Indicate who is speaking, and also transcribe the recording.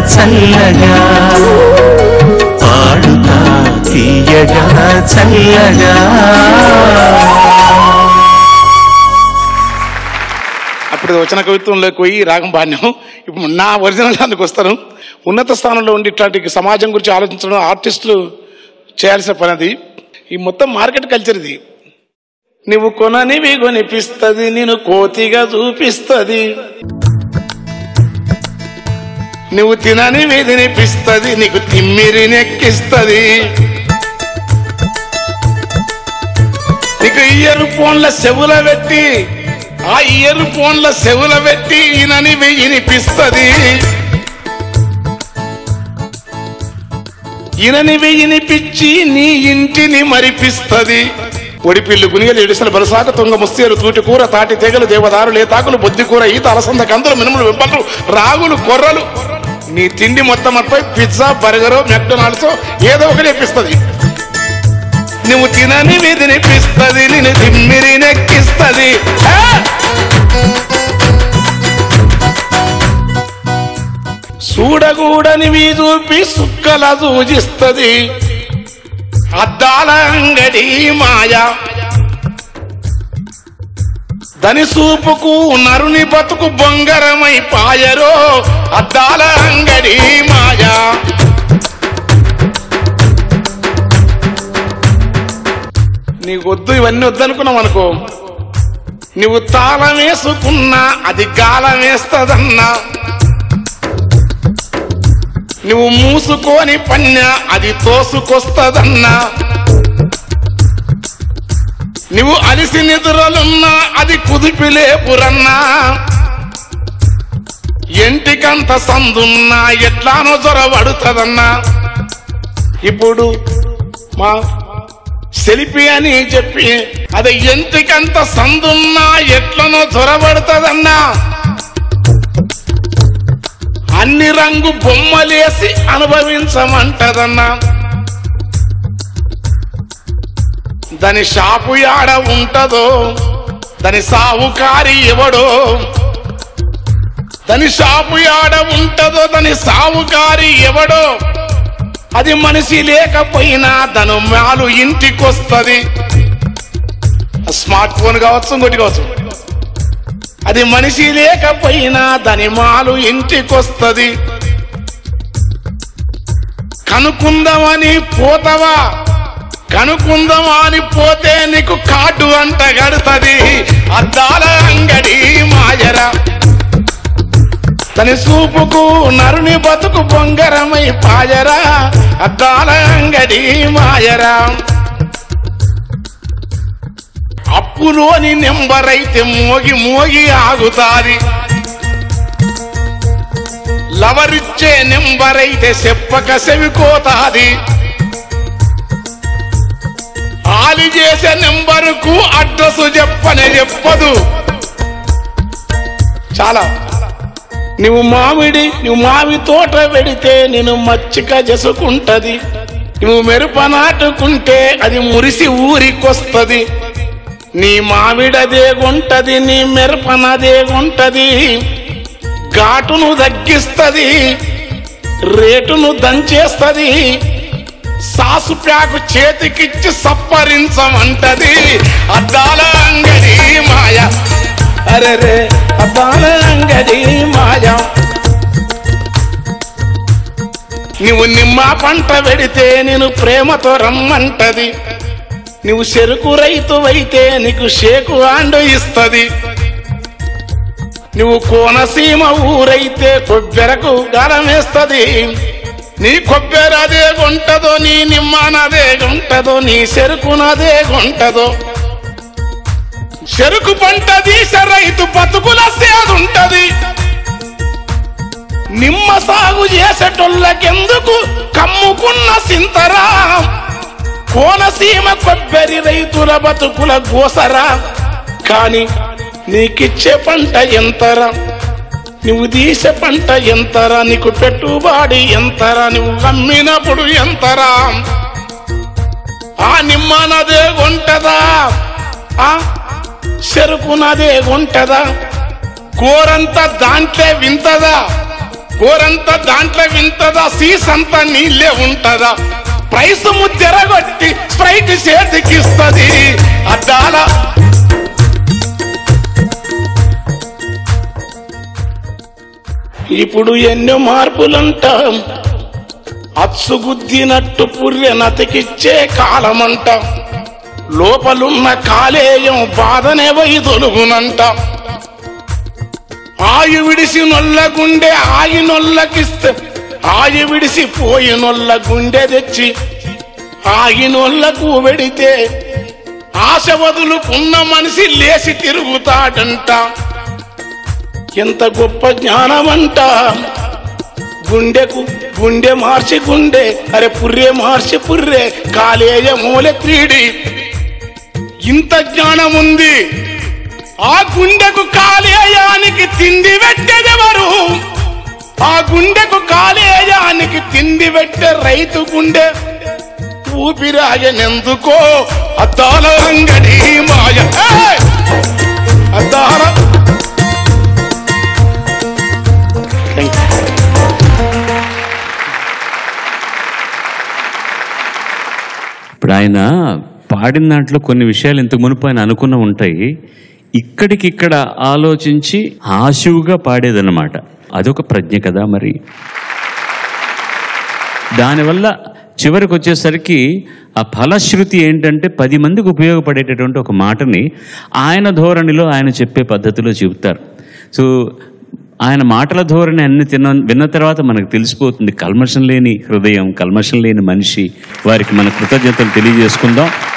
Speaker 1: చల్లగా పాడుతా తీయగా చల్లగా
Speaker 2: అప్పుడు వచ్చిన కవిత్వంలోకి పోయి రాగం పాడినాం ఇప్పుడు నా ఒరిజినల్ అందుకు వస్తాను ఉన్నత స్థానంలో ఉండి ఇట్లాంటి సమాజం గురించి ఆలోచించడం ఆర్టిస్టులు చేయాల్సిన పని అది ఈ మొత్తం మార్కెట్ కల్చర్ ఇది నువ్వు కొననివి కొనిపిస్తుంది నేను కోతిగా చూపిస్తుంది నువ్వు తిననివి తినిపిస్తుంది నీకు తిమ్మిరి నెక్కిస్తుంది నీకు ఇయర్ ఫోన్ల చెవుల పెట్టి ఆ ఇయర్ ఫోన్ల చెవుల పెట్టి ఈయనని వినిపిస్తుంది ఈయనని వినిపించి నీ ఇంటిని మరిపిస్తుంది ఒడిపిల్లు గునిగలు ఎడిసలు బలసాక తుంగ ముస్తేరు తూటి కూర తాటి తెగలు దేవదారు లేతాకులు బొద్ది కూర ఈత అలసంద కందులు మినుములు వెంపలు రాగులు కొర్రలు నీ తిండి మొత్తం అట్పై పిజ్జా బర్గరో మెక్డొనాల్డ్స్ ఏదో ఒకటి ఇప్పిస్తుంది నువ్వు తినని విధినిపిస్తుంది నేను తిమ్మిరి నెక్కిస్తుంది చూడగూడనివి చూపి సుక్కల సూచిస్తుంది అద్దాల అంగడి మాయ దని సూపుకు నరుని బతుకు బొంగరమై పాయరో అద్దాల అంగడి మాయా నీకు వద్దు ఇవన్నీ వద్దనుకున్నాం అనుకో నువ్వు తాళం వేసుకున్నా అది గాలం వేస్తదన్నా నువ్వు మూసుకొని పన్నా అది తోసుకొస్తదన్నా నువ్వు అలిసి నిద్రలున్నా అది కుదిపిలేపురన్నా ఎంటికంత సందున్నా ఎట్లానో జొరబడుతుందన్నా ఇప్పుడు మా సెలిపి అని చెప్పి అది ఎంటికంత సందున్నా ఎట్లనో చొరబడుతుందన్నా అన్ని రంగు బొమ్మలేసి అనుభవించమంటదన్నా దాని షాపు యాడ ఉంటదో దాని సావుకారి ఎవడో దాని షాపు యాడ ఉంటదో దాని సావుకారి ఎవడో అది మనిషి లేకపోయినా దాని మాలు ఇంటికొస్తది స్మార్ట్ ఫోన్ కావచ్చు ఇంకోటి కావచ్చు అది మనిషి లేకపోయినా దాని మాలు ఇంటికొస్తది కనుక్కుందామని పోతావా కనుక్కుందామా అని పోతే నీకు కార్డు అంట గడుతుంది అద్దాల అంగడి మాయరా తన సూపుకు నరుని బతుకు బొంగరమై పాయరా అద్దాల అంగడి మాయరా అప్పులోని నెంబరైతే మోగి మోగి ఆగుతాది లవరిచ్చే నెంబరైతే చెప్పక సెవికోతాది ఆలి చేసే నెంబరుకు అడ్రస్ చెప్పనే చెప్పదు చాలా నువ్వు మామిడి నువ్వు మావి తోట పెడితే నేను మచ్చిక చేసుకుంటది నువ్వు మెరుప నాటుకుంటే అది మురిసి ఊరికొస్తది నీ మామిడదే గుంటది నీ మెరపనదే గుంటది ఘాటును తగ్గిస్తది రేటును దంచేస్తది సాసు ప్యాకు చేతికిచ్చి సప్పరించమంటది అద్దాల అంగడి మాయ అరెరే అద్దాల అంగడి మాయ నువ్వు నిమ్మ పంట పెడితే నేను ప్రేమతో రమ్మంటది నువ్వు చెరుకు రైతు అయితే నీకు షేకు ఆండు ఇస్తది నువ్వు కోనసీమ ఊరైతే కొబ్బెరకు గాలమేస్తది నీ కొబ్బెర అదే గుంటదో నీ నిమ్మనదే గుంటదో నీ చెరుకునదే గుంటదో చెరుకు పంట తీస రైతు బతుకుల సేదుంటది నిమ్మ సాగు చేసేటోళ్ళకెందుకు కమ్ముకున్న సింతరా కోనసీమ కొబ్బరి రైతుల బతుకుల గోసరా కాని నీకిచ్చే పంట ఎంతరా నువ్వు తీసే పంట ఎంతరా నీకు పెట్టుబడి ఎంతరా నువ్వు అమ్మినప్పుడు ఎంతరా ఆ నిమ్మనదే ఉంటదా ఆ చెరుకునదే ఉంటదా కూరంతా దాంట్లో వింతదా కూరంతా దాంట్లో వింతదా సీసంతా నీళ్ళే ఉంటదా ప్రైస్ ముద్దెరగొట్టి స్ప్రైట్ చేతికిస్తది అద్దాల ఇప్పుడు ఎన్నో మార్పులంటాం అచ్చుగుద్దినట్టు పుర్రె నతికిచ్చే కాలమంట లోపలున్న కాలేయం బాధనే వైదొలుగునంట ఆయి విడిసి నొల్ల గుండె ఆయి నొల్లకిస్తే ఆయి విడిసి పోయి నొల్ల గుండె తెచ్చి ఆగి నొల్లకు వెడితే ఆశ వదులుకున్న మనిషి లేచి తిరుగుతాడంట ఎంత గొప్ప జ్ఞానమంట గుండెకు గుండె మార్చి గుండె అరే పుర్రె మార్చి పుర్రె కాలేయ మూల త్రీడి ఇంత జ్ఞానం ఉంది ఆ గుండెకు కాలేయానికి తిండి పెట్టేదెవరు ఆ గుండెకు కాలేయానికి తిండి పెట్టే రైతు గుండె ఊపిరాయనెందుకో అద్దాల అంగడి మాయ ఏయ్! అద్దాల Thank you.
Speaker 3: ఇప్పుడు ఆయన పాడిన దాంట్లో కొన్ని విషయాలు ఇంతకు మునుపు ఆయన అనుకున్న ఉంటాయి ఇక్కడికిక్కడ ఆలోచించి ఆశువుగా పాడేదన్నమాట అదొక ప్రజ్ఞ కదా మరి దానివల్ల చివరికి వచ్చేసరికి ఆ ఫలశ్రుతి ఏంటంటే పది మందికి ఉపయోగపడేటటువంటి ఒక మాటని ఆయన ధోరణిలో ఆయన చెప్పే పద్ధతిలో చెబుతారు సో ఆయన మాటల ధోరణి అన్ని తిన్న విన్న తర్వాత మనకు తెలిసిపోతుంది కల్మషం లేని హృదయం కల్మషం లేని మనిషి వారికి మన కృతజ్ఞతలు తెలియజేసుకుందాం